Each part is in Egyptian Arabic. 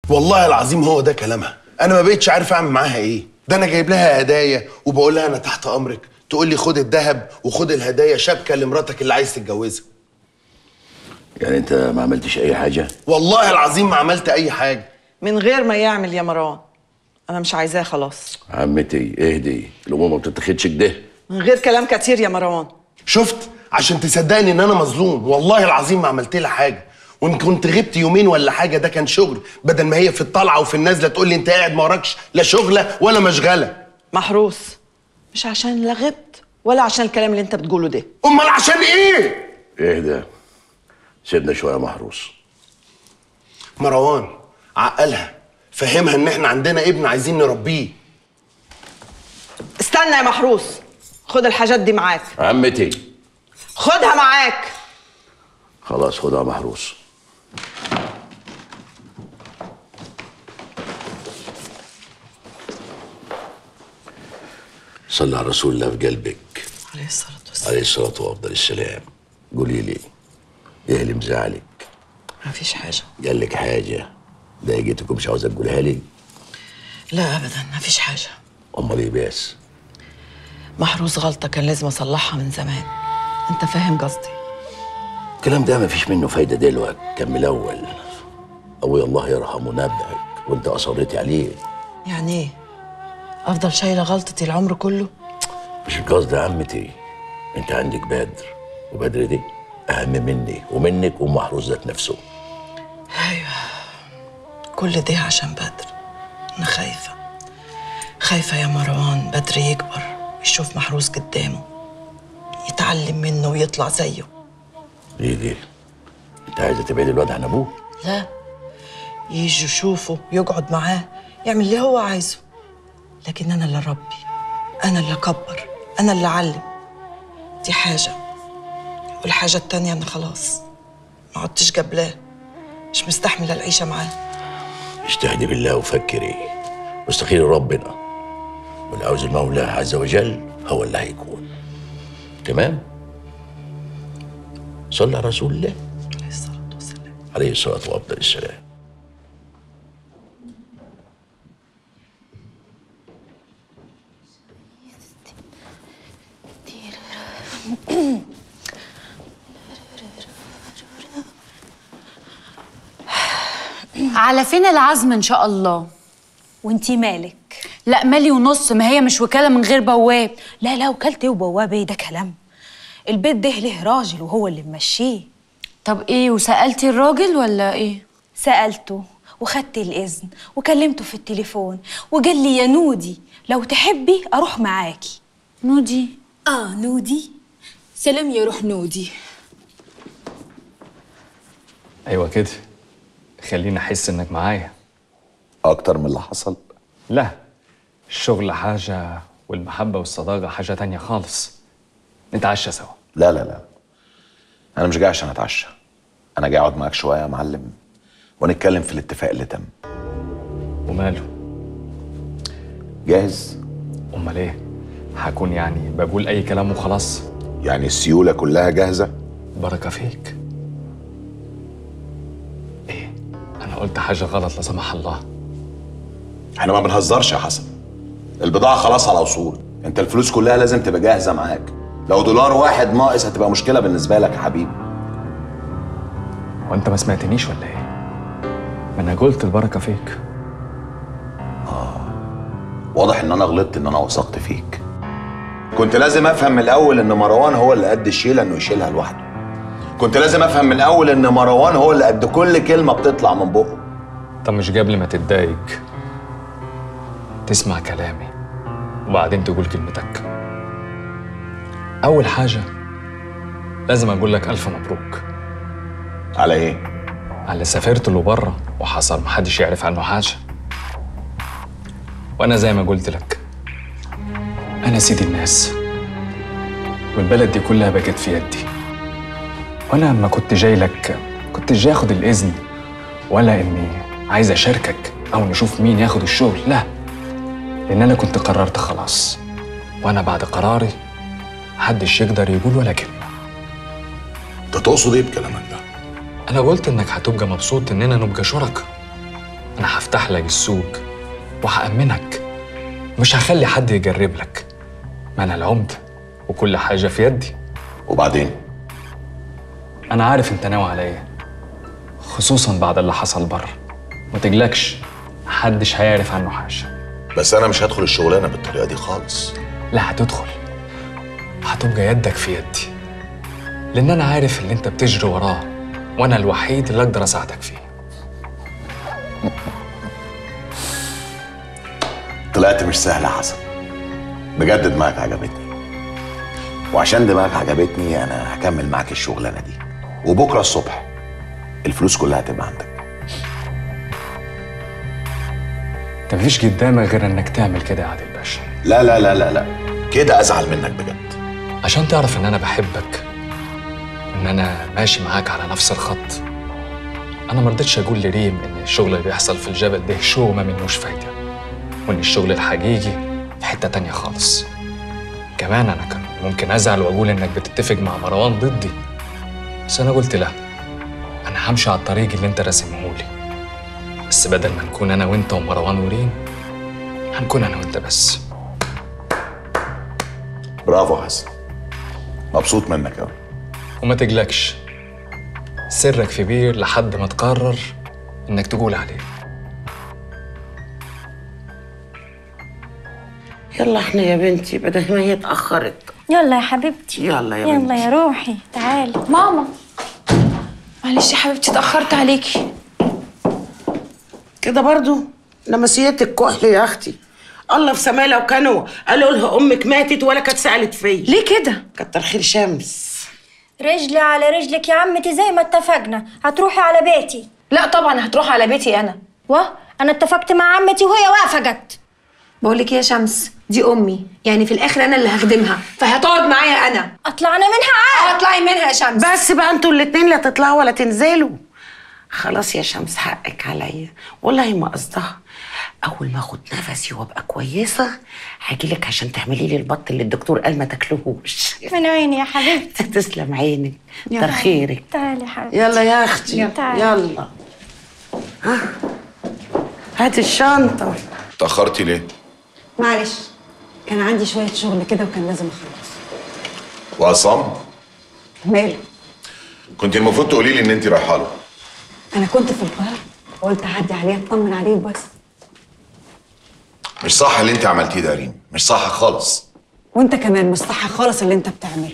والله العظيم هو ده كلامها انا ما بقتش عارف اعمل معاها ايه ده انا جايب لها هدايا وبقول لها انا تحت امرك تقول لي خد الذهب وخد الهدايا شبكه لمراتك اللي عايز تتجوزها يعني انت ما عملتش اي حاجه والله العظيم ما عملت اي حاجه من غير ما يعمل يا مروان انا مش عايزاه خلاص عمتي اهدي الامور ما بتتاخدش كده من غير كلام كتير يا مروان شفت عشان تصدقني ان انا مظلوم والله العظيم ما عملت لها حاجه وان كنت غبت يومين ولا حاجه ده كان شغل بدل ما هي في الطلعه وفي النازله تقول لي انت قاعد ما وراكش لا شغله ولا مشغله محروس مش عشان لا غبت ولا عشان الكلام اللي انت بتقوله ده امال عشان ايه اهدى سيبنا شويه محروس مروان عقلها فهمها ان احنا عندنا ابن عايزين نربيه استنى يا محروس خد الحاجات دي معاك عمتي خدها معاك خلاص خدها محروس صلى على رسول الله في قلبك عليه الصلاة والسلام عليه الصلاة وأفضل السلام قولي لي ايه اللي مزعلك مفيش حاجة قال لك حاجة ضايقتك ومش عاوزة تقولها لي لا أبدا مفيش حاجة أمال ايه بس محروس غلطة كان لازم أصلحها من زمان أنت فاهم قصدي الكلام ده مفيش منه فايدة دلوقتي كان من الأول أبويا الله يرحمه نبهك وأنت أصريتي عليه يعني إيه أفضل شايلة غلطتي العمر كله مش القصد يا عمتي أنت عندك بدر وبدر دي أهم مني ومنك ومحروس ذات نفسه أيوة كل ده عشان بدر أنا خايفة خايفة يا مروان بدر يكبر يشوف محروس قدامه يتعلم منه ويطلع زيه ليه دي؟ أنت عايزة تبعدي الواد عن أبوه؟ لا يجي يشوفه يقعد معاه يعمل اللي هو عايزه لكن أنا اللي ربي أنا اللي أكبر أنا اللي أعلم دي حاجة والحاجة التانية أنا خلاص ما عدتش قبلاه مش مستحملة العيشة معاه اجتهدي بالله وفكري واستخيري ربنا واللي عاوز المولى عز وجل هو اللي هيكون تمام؟ صلى على رسول الله عليه الصلاة والسلام عليه الصلاة وأفضل السلام على فين العزم ان شاء الله وانتي مالك لا مالي ونص ما هي مش وكاله من غير بواب لا لا وكالة ايه وبوابة ايه ده كلام البيت ده له راجل وهو اللي ممشيه طب ايه وسالتي الراجل ولا ايه سألته وخدت الإذن وكلمته في التليفون وقال لي يا نودي لو تحبي أروح معاكي نودي آه نودي سلام يا روح نودي ايوه كده خليني احس انك معايا اكتر من اللي حصل لا الشغل حاجه والمحبه والصداقه حاجه تانية خالص نتعشى سوا لا لا لا انا مش جاي عشان اتعشى انا جاي اقعد معاك شويه يا معلم ونتكلم في الاتفاق اللي تم وماله جاهز امال ايه هكون يعني بقول اي كلام وخلاص يعني السيوله كلها جاهزه بركه فيك ايه انا قلت حاجه غلط لا سمح الله احنا ما بنهزرش يا حسن البضاعه خلاص على وصول انت الفلوس كلها لازم تبقى جاهزه معاك لو دولار واحد ناقص هتبقى مشكله بالنسبه لك يا حبيبي وانت ما سمعتنيش ولا ايه ما انا قلت البركه فيك واضح ان انا غلطت ان انا وثقت فيك كنت لازم افهم من الاول ان مروان هو اللي قد الشيله انه يشيلها لوحده كنت لازم افهم من الاول ان مروان هو اللي قد كل كلمه بتطلع من بقه طب مش قبل ما تتضايق تسمع كلامي وبعدين تقول كلمتك اول حاجه لازم اقول لك الف مبروك على ايه على اللي سافرت له بره وحصل محدش يعرف عنه حاجه وانا زي ما قلت لك انا سيد الناس والبلد دي كلها بقت في يدي وانا لما كنت جاي لك كنت جاي اخد الاذن ولا اني عايز اشاركك او نشوف مين ياخد الشغل لا لان انا كنت قررت خلاص وانا بعد قراري محدش يقدر يقول ولا كلمه انت تقصد ايه بكلامك ده انا قلت انك هتبقى مبسوط اننا نبقى شركاء انا هفتح لك السوق وهأمنك مش هخلي حد يجرب لك ما انا العمده وكل حاجه في يدي وبعدين انا عارف انت ناوي على ايه خصوصا بعد اللي حصل بره ما تقلقش محدش هيعرف عنه حاجه بس انا مش هدخل الشغلانه بالطريقه دي خالص لا هتدخل هتبقى يدك في يدي لان انا عارف اللي انت بتجري وراه وانا الوحيد اللي اقدر اساعدك فيه طلعت مش سهل يا حسن بجد دماغك عجبتني وعشان دماغك عجبتني انا هكمل معاك الشغلانه دي وبكره الصبح الفلوس كلها هتبقى عندك انت مفيش قدامك غير انك تعمل كده يا عادل باشا لا لا لا لا لا كده ازعل منك بجد عشان تعرف ان انا بحبك ان انا ماشي معاك على نفس الخط انا ما رضيتش اقول لريم ان الشغل اللي بيحصل في الجبل ده شو ما منوش فايده وان الشغل الحقيقي في حته تانية خالص كمان انا كان ممكن ازعل واقول انك بتتفق مع مروان ضدي بس انا قلت لا انا همشي على الطريق اللي انت راسمهولي بس بدل ما نكون انا وانت ومروان وريم هنكون انا وانت بس برافو يا حسن مبسوط منك قوي وما تقلقش سرك في بير لحد ما تقرر انك تقول عليه يلا احنا يا بنتي بدل ما هي اتأخرت يلا يا حبيبتي يلا يا يلا بنتي يا روحي تعالي ماما معلش يا حبيبتي اتأخرت عليكي كده برضو نمسيات الكحل يا اختي الله في سماه لو كانوا قالوا لها امك ماتت ولا كانت سالت فيا ليه كده؟ كتر خير شمس رجلي على رجلك يا عمتي زي ما اتفقنا هتروحي على بيتي لا طبعا هتروح على بيتي انا و انا اتفقت مع عمتي وهي وافقت بقول لك يا شمس دي امي يعني في الاخر انا اللي هخدمها فهتقعد معايا انا اطلع انا منها اه اطلعي منها يا شمس بس بقى انتوا الاتنين لا تطلعوا ولا تنزلوا خلاص يا شمس حقك عليا والله ما قصدها اول ما اخد نفسي وابقى كويسه هاجيلك عشان تعملي لي البط اللي الدكتور قال ما تاكلوهوش من عيني يا حبيبتي تسلم عينك كتر خيرك تعالي يا حبيبتي يلا يا اختي تعالي. يلا ها هات الشنطه اتاخرتي ليه معلش كان عندي شوية شغل كده وكان لازم أخلص وعصام ماله كنت المفروض تقولي لي ان انت رايحه له أنا كنت في القاهرة وقلت أعدي عليه أطمن عليه بس مش صح اللي انت عملتيه ده يا ريم مش صح خالص وأنت كمان مش صح خالص اللي أنت بتعمله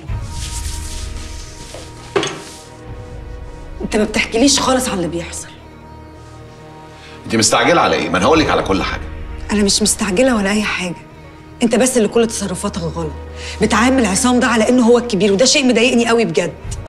أنت ما بتحكيليش خالص عن اللي بيحصل انت مستعجله على ايه ما انا هقول لك على كل حاجه أنا مش مستعجلة ولا أي حاجة أنت بس اللي كل تصرفاتك غلط بتعامل عصام ده على إنه هو الكبير وده شيء مضايقني قوي بجد